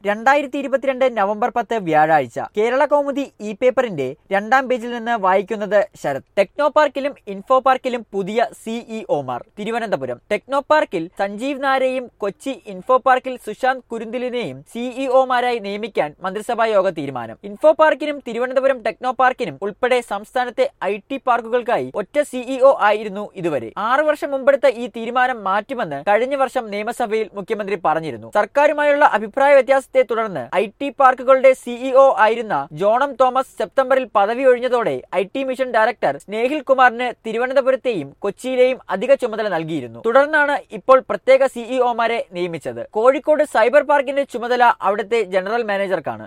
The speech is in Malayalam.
രണ്ടായിരത്തി ഇരുപത്തിരണ്ട് നവംബർ പത്ത് വ്യാഴാഴ്ച കേരള കൗമുദി ഇ പേപ്പറിന്റെ രണ്ടാം പേജിൽ നിന്ന് വായിക്കുന്നത് ശരത് ടെക്നോ പാർക്കിലും ഇൻഫോ പാർക്കിലും പുതിയ സിഇഒമാർ തിരുവനന്തപുരം ടെക്നോ പാർക്കിൽ സഞ്ജീവ് നാരെയും കൊച്ചി ഇൻഫോ പാർക്കിൽ സുശാന്ത് കുരുന്തിലിനെയും സിഇഒമാരായി നിയമിക്കാൻ മന്ത്രിസഭാ യോഗ തീരുമാനം ഇൻഫോ പാർക്കിനും തിരുവനന്തപുരം ടെക്നോ പാർക്കിനും ഉൾപ്പെടെ സംസ്ഥാനത്തെ ഐ ടി പാർക്കുകൾക്കായി ഒറ്റ സിഇഒ ആയിരുന്നു ഇതുവരെ ആറു വർഷം മുമ്പെടുത്ത ഈ തീരുമാനം മാറ്റുമെന്ന് കഴിഞ്ഞ വർഷം നിയമസഭയിൽ മുഖ്യമന്ത്രി പറഞ്ഞിരുന്നു സർക്കാരുമായുള്ള അഭിപ്രായ വ്യത്യാസത്തെ തുടർന്ന് ഐ ടി പാർക്കുകളുടെ സിഇഒ ആയിരുന്ന ജോണം തോമസ് സെപ്റ്റംബറിൽ പദവി ഒഴിഞ്ഞതോടെ I T mission director Snehil കുമാറിന് തിരുവനന്തപുരത്തെയും കൊച്ചിയിലെയും അധിക ചുമതല നൽകിയിരുന്നു തുടർന്നാണ് ഇപ്പോൾ പ്രത്യേക സിഇഒമാരെ നിയമിച്ചത് കോഴിക്കോട് സൈബർ പാർക്കിന്റെ ചുമതല അവിടുത്തെ ജനറൽ മാനേജർക്കാണ്